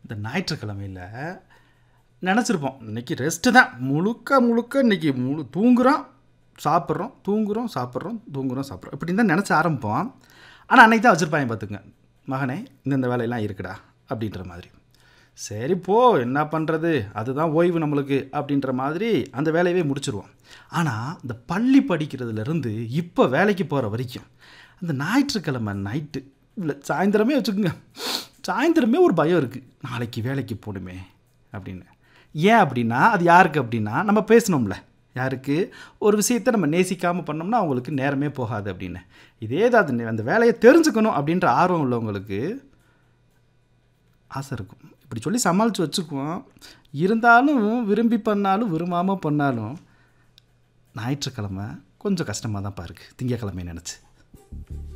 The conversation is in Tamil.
இந்த ஞாயிற்றுக்கிழமையில் நினச்சிருப்போம் இன்னைக்கு ரெஸ்ட்டு தான் முழுக்க முழுக்க இன்னைக்கு முழு தூங்குறோம் சாப்பிட்றோம் தூங்குறோம் சாப்பிட்றோம் தூங்குறோம் சாப்பிட்றோம் இப்படி தான் நினச்ச ஆரம்பிப்போம் ஆனால் அன்னைக்கு தான் வச்சுருப்பாங்க பார்த்துங்க மகனே இந்தந்த வேலையெல்லாம் இருக்குடா அப்படின்ற மாதிரி சரி போ என்ன பண்ணுறது அதுதான் ஓய்வு நம்மளுக்கு அப்படின்ற மாதிரி அந்த வேலையவே முடிச்சிருவோம் ஆனால் இந்த பள்ளி படிக்கிறதுலேருந்து இப்போ வேலைக்கு போகிற வரைக்கும் அந்த ஞாயிற்றுக்கிழமை நைட்டு இல்லை சாயந்தரமே வச்சுக்கோங்க சாயந்தரமே ஒரு பயம் இருக்குது நாளைக்கு வேலைக்கு போகணுமே அப்படின்னு ஏன் அப்படின்னா அது யாருக்கு அப்படின்னா நம்ம பேசணும்ல யாருக்கு ஒரு விஷயத்தை நம்ம நேசிக்காமல் பண்ணோம்னா அவங்களுக்கு நேரமே போகாது அப்படின்னு இதே தான் அது அந்த வேலையை தெரிஞ்சுக்கணும் அப்படின்ற ஆர்வம் உள்ளவங்களுக்கு ஆசை இருக்கும் இப்படி சொல்லி சமாளித்து வச்சுக்குவோம் இருந்தாலும் விரும்பி பண்ணாலும் விரும்பாமல் பண்ணாலும் ஞாயிற்றுக்கிழமை கொஞ்சம் கஷ்டமாக தான் பாருக்கு திங்கக்கிழமை நினச்சி